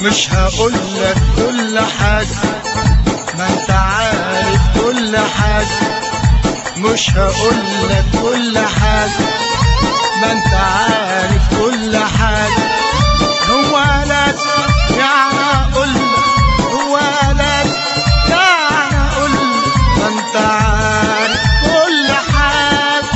مش هقول لك كل حاجة ما انت عارف كل حاجة مش هقول لك كل حاجة ما انت عارف كل حاجة هو لازم يعني اقول لك هو لازم يعني اقول لك ما انت عارف كل حاجة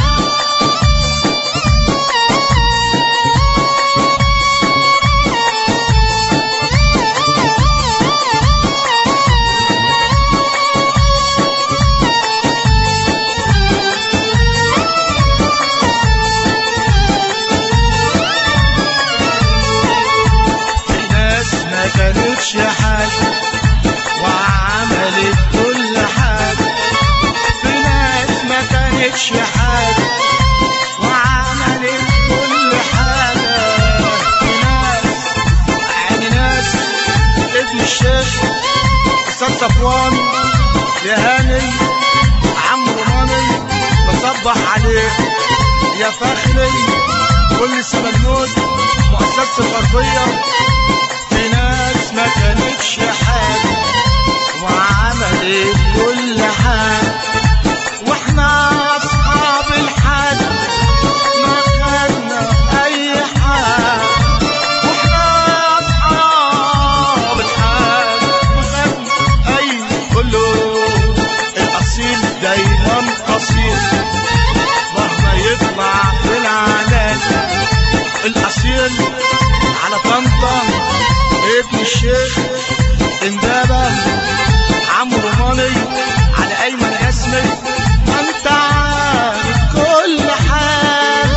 في ناس ما كانتش حاجة وعملت كل حاجة في ناس ما كانتش حاجة وعملت كل حاجة في ناس عين ناس ابن الشيخ أستاذ صفوان يا هاني عمرو ماني بصبح عليك يا فخري كل سمنود مؤسسة الغربية في ناس ما كانتش حاجة وعملت كل حاجة واحنا اصحاب الحاجة ما خدنا اي حاجة واحنا اصحاب الحاجة ما خدنا اي كله الاصيل دايما اصيل مهما يطلع في العلن الاصيل على طنطا ابن الشيخ اندابة عمرو ماني على ايمن اسمي انت عارف كل حاجة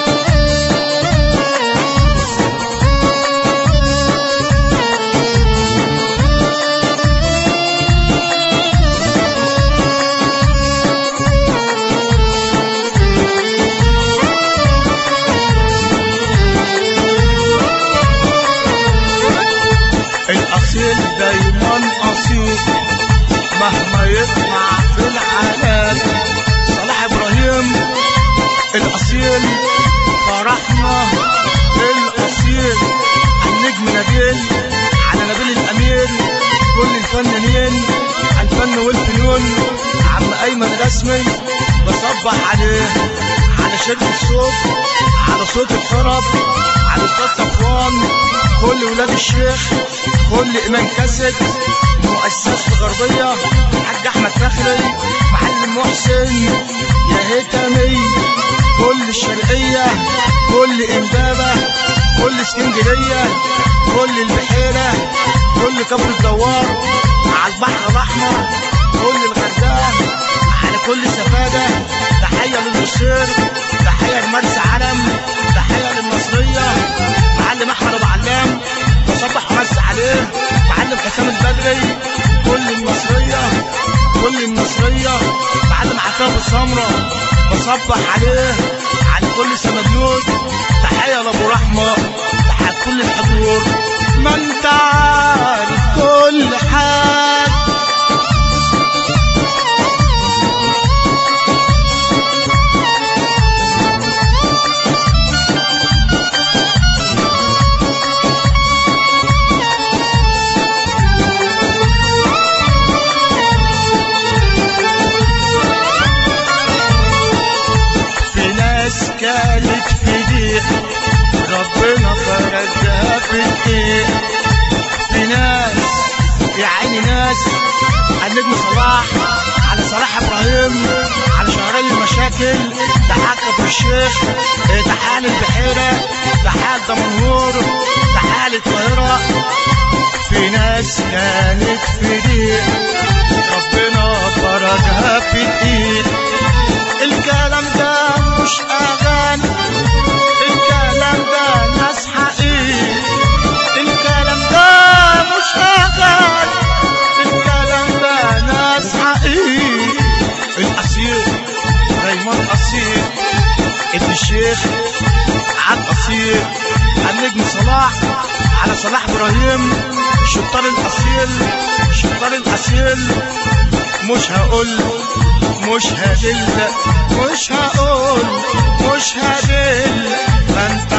الاصيل دايما اصيل مهما يطلع في العالم صلاح ابراهيم الاصيل فرحنا الاصيل النجم نبيل على نبيل الامير كل الفنانين الفن والفنون عم ايمن رسمي بصبح عليه على شركة الصوت على صوت الطرب على استاذ صفوان كل ولاد الشيخ كل امام كاسد مؤسسة الغربية حاج احمد فخري معلم محسن يا هيتمي كل الشرقية كل امبابة كل اسكندرية كل البحيرة كل كفر الدوار على البحر الاحمر كل الغردقة على كل سفادة تحية للمصير تحية لمرسى علم تحية للمصرية معلم احمد ابو علام بصبح ومسي عليه معلم حسام البدري كل المصرية كل المصرية معلم عتاب السمرة بصبح عليه على كل سمدنود تحية لابو رحمة تحية كل الحضور ما انت عارف كل حاجة في ناس كانت في ضيق ربنا فرجها في الضيق في ناس يا عيني ناس النجم صلاح على صلاح ابراهيم على شهرين المشاكل تحية كفر الشيخ إيه، تحية البحيرة تحية دمنهور تحية القاهرة في ناس كانت في ضيق ربنا فرجها في الضيق الكلام ده مش اغاني الكلام ده ناس حقيقي الكلام ده مش اغاني الكلام ده ناس حقيقي الاصيل دايما اصيل ابن الشيخ عاد اصيل النجم صلاح على صلاح ابراهيم الشطار الاصيل الشطار الاصيل مش هقول مش هدل مش هقول مش هدل ما انت